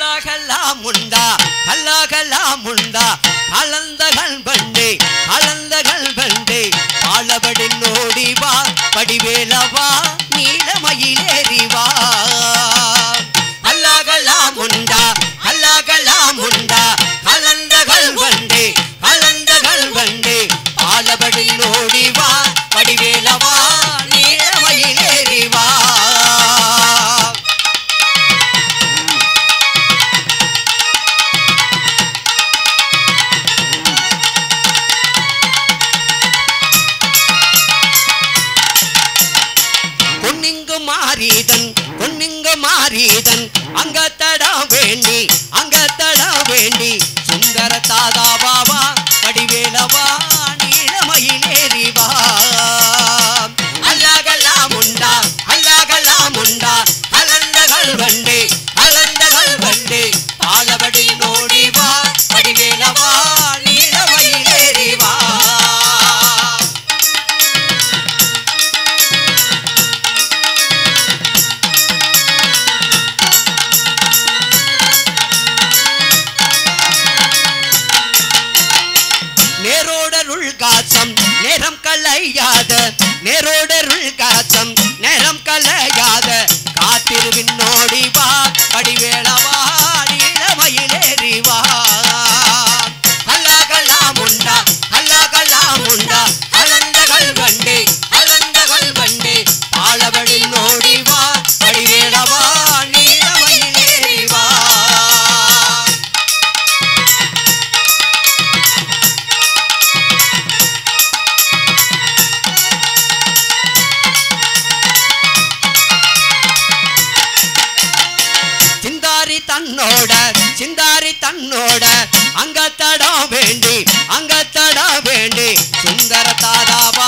கல்லாகல்லாம் உண்டா கல்லாகல்லாம் உண்டா கலந்தகள் பண்டே கலந்தகள் பண்டே ஆளபடி நோடி வா படிவேலவா நீலமயிலேறி வா கல்லாகல்லாம் உண்டா கல்லாகல்லாம் உண்டா கலந்தகள் பண்டே கலந்தகள் பண்டே ஆளபடி நோடி வா படிவேலவா நீலமயிலேறி வா பொன்னிங்கு மாறீதன் பொன்னிங்கு மாறீதன் அங்க தட வேண்டி அங்க தட வேண்டி சுந்தர தாதா பாபா படிவேலவா நீளமயிலேறி வா அல்லாகலாம் உண்டா அல்லாகலாம் உண்டா கலந்தகள் வண்டே கலந்தகள் வண்டே ஆளபடி நோடி வா படிவேலவா நீளமயிலேறி வா நேரோடருள் காசம் நேரம் கலையாத நேரோடருள் காசம் நேரம் கலையாத காத்திருவின் நோடி வா படிவேளவா நீளமயிலேறி வா கல்லாகலாம் உண்டா கல்லாகலாம் உண்டா கலந்தகள் வண்டே கலந்தகள் வண்டே ஆளவழி நோடி வா படிவேளவா நீளமயிலேறி வா சிந்தாரி தன்னோட சிந்தாரி தன்னோட அங்க தட வேண்டி அங்க தட வேண்டி சுந்தர தாதாவா